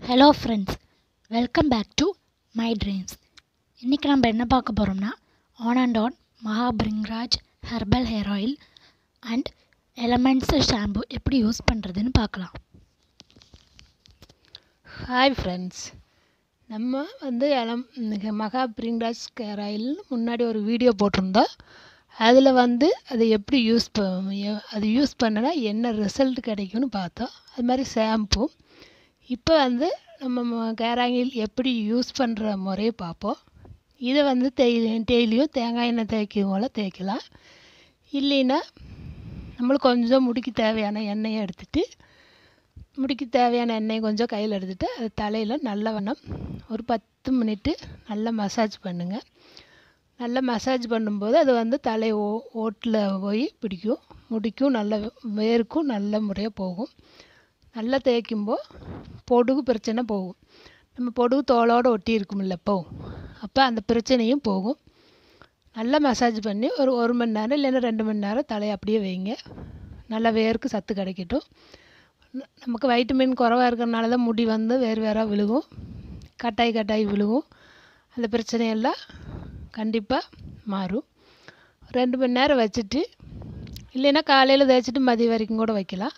hello friends welcome back to my dreams இன்றைக்கி நம்ம என்ன பார்க்க போகிறோம்னா ஆன் அண்ட் ஆன் Maha Bhringraj herbal hair oil and elements shampoo எப்படி யூஸ் பண்ணுறதுன்னு பார்க்கலாம் ஹாய் ஃப்ரெண்ட்ஸ் நம்ம வந்து எலம் இந்த மகா பிரிங்டாஸ் கேர் ஆயில் முன்னாடி ஒரு வீடியோ போட்டிருந்தோம் அதில் வந்து அதை எப்படி யூஸ் ப எ- அது யூஸ் பண்ணனா என்ன ரிசல்ட் கிடைக்கும்னு பார்த்தோம் அது மாதிரி ஷாம்பு இப்போ வந்து நம்ம கேர் ஆயில் எப்படி யூஸ் பண்ணுற முறையை பார்ப்போம் இதை வந்து தேய் டெய்லியும் தேங்காய் எண்ணெய் தேய்க்கும் போல் தேய்க்கலாம் இல்லைன்னா நம்மளுக்கு கொஞ்சம் முடிக்கு தேவையான எண்ணெயை எடுத்துட்டு முடிக்கு தேவையான எண்ணெய் கொஞ்சம் கையில் எடுத்துட்டு அது தலையில் நல்ல வண்ணம் ஒரு பத்து மினிட்டு நல்லா மசாஜ் பண்ணுங்கள் நல்லா மசாஜ் பண்ணும்போது அது வந்து தலை ஓ ஓட்டில் போய் பிடிக்கும் முடிக்கும் நல்ல வேருக்கும் நல்ல முறையாக போகும் நல்லா தேய்க்கும்போது பொடுகு பிரச்சனை போகும் நம்ம பொடுகு தோலோடு ஒட்டி இருக்குமில்ல இப்போ அப்போ அந்த பிரச்சனையும் போகும் நல்லா மசாஜ் பண்ணி ஒரு ஒரு மணி நேரம் இல்லைன்னா ரெண்டு மணி நேரம் தலையை அப்படியே வைங்க நல்லா வேருக்கு சத்து கிடைக்கட்டும் ந- நமக்கு வைட்டமின் குறைவாக இருக்கிறனால தான் முடி வந்து வேறு வேறாக விழுகும் கட்டாய் கட்டாய் விழுகும் அந்த பிரச்சனையெல்லாம் கண்டிப்பாக மாறும் ரெண்டு மணி நேரம் வச்சுட்டு இல்லைன்னா காலையில் தேய்ச்சிட்டு மதியம் வரைக்கும் கூட வைக்கலாம்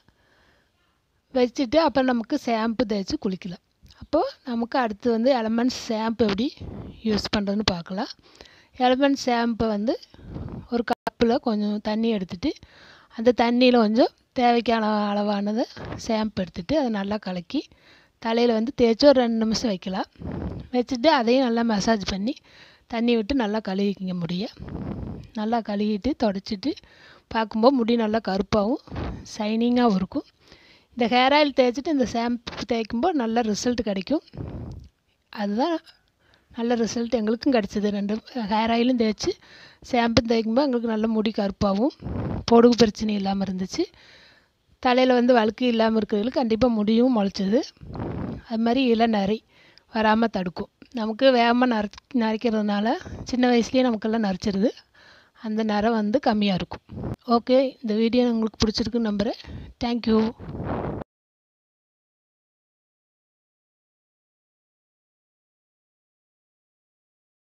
வச்சுட்டு அப்புறம் நமக்கு ஷாம்பு தேய்ச்சி குளிக்கலாம் அப்போது நமக்கு அடுத்து வந்து எலமெண்ட்ஸ் ஷாம்பு எப்படி யூஸ் பண்ணுறதுன்னு பார்க்கலாம் எலமெண்ட் ஷாம்பை வந்து ஒரு கப்பில் கொஞ்சம் தண்ணி எடுத்துட்டு அந்த தண்ணியில் கொஞ்சம் தேவைக்கான அளவானதை ஷாம்பு எடுத்துட்டு அதை நல்லா கலக்கி தலையில் வந்து தேய்ச்சி ஒரு ரெண்டு நிமிஷம் வைக்கலாம் வச்சுட்டு அதையும் நல்லா மசாஜ் பண்ணி தண்ணி விட்டு நல்லா கழுவிக்கிங்க முடிய நல்லா கழுவிட்டு தொடச்சிட்டு பார்க்கும்போது முடி நல்லா கருப்பாகவும் ஷைனிங்காகவும் இருக்கும் இந்த ஹேர் ஆயில் தேய்ச்சிட்டு இந்த ஷாம்பு தேய்க்கும்போது நல்ல ரிசல்ட் கிடைக்கும் அதுதான் நல்ல ரிசல்ட் எங்களுக்கும் கிடச்சிது ரெண்டு ஹேர் ஆயிலும் தேய்ச்சி ஷாம்பு தேய்க்கும்போது எங்களுக்கு நல்ல முடி கருப்பாகவும் பொடுகு பிரச்சனை இல்லாமல் இருந்துச்சு தலையில் வந்து வழுக்கு இல்லாமல் இருக்கிறதுக்கு கண்டிப்பாக முடியும் முளைச்சது அது மாதிரி இளநரை வராமல் தடுக்கும் நமக்கு வேகமாக நரை நரைக்கிறதுனால சின்ன வயசுலேயே நமக்கெல்லாம் நரைச்சிருது அந்த நரை வந்து கம்மியாக இருக்கும் ஓகே இந்த வீடியோ உங்களுக்கு பிடிச்சிருக்குன்னு நம்புகிறேன் தேங்க்யூ